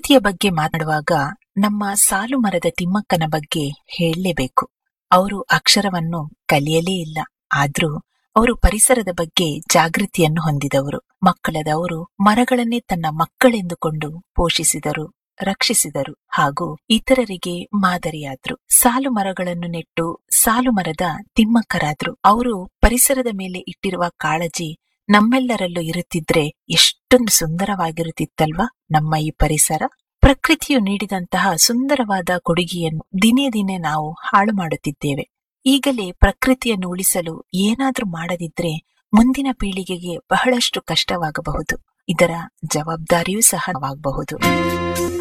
ಪ್ರಕೃತಿಯ ಬಗ್ಗೆ ಮಾತನಾಡುವಾಗ ನಮ್ಮ ಸಾಲು ಮರದ ತಿಮ್ಮಕ್ಕನ ಬಗ್ಗೆ ಹೇಳಲೇಬೇಕು ಅವರು ಅಕ್ಷರವನ್ನು ಕಲಿಯಲೇ ಇಲ್ಲ ಆದ್ರೂ ಅವರು ಪರಿಸರದ ಬಗ್ಗೆ ಜಾಗೃತಿಯನ್ನು ಹೊಂದಿದವರು ಮಕ್ಕಳದವರು ಮರಗಳನ್ನೇ ತನ್ನ ಮಕ್ಕಳೆಂದುಕೊಂಡು ಪೋಷಿಸಿದರು ರಕ್ಷಿಸಿದರು ಹಾಗೂ ಇತರರಿಗೆ ಮಾದರಿಯಾದ್ರು ಸಾಲು ಮರಗಳನ್ನು ನೆಟ್ಟು ಸಾಲು ಮರದ ತಿಮ್ಮಕ್ಕರಾದ್ರು ಅವರು ಪರಿಸರದ ಮೇಲೆ ಇಟ್ಟಿರುವ ಕಾಳಜಿ ನಮ್ಮೆಲ್ಲರಲ್ಲೂ ಇರುತ್ತಿದ್ರೆ ಎಷ್ಟೊಂದು ಸುಂದರವಾಗಿರುತ್ತಿತ್ತಲ್ವಾ ನಮ್ಮ ಈ ಪರಿಸರ ಪ್ರಕೃತಿಯು ನೀಡಿದಂತಹ ಸುಂದರವಾದ ಕೊಡುಗೆಯನ್ನು ದಿನೇ ದಿನೇ ನಾವು ಹಾಳು ಮಾಡುತ್ತಿದ್ದೇವೆ ಈಗಲೇ ಪ್ರಕೃತಿಯನ್ನು ಉಳಿಸಲು ಏನಾದ್ರೂ ಮಾಡದಿದ್ರೆ ಮುಂದಿನ ಪೀಳಿಗೆಗೆ ಬಹಳಷ್ಟು ಕಷ್ಟವಾಗಬಹುದು ಇದರ ಜವಾಬ್ದಾರಿಯೂ ಸಹ ಆಗಬಹುದು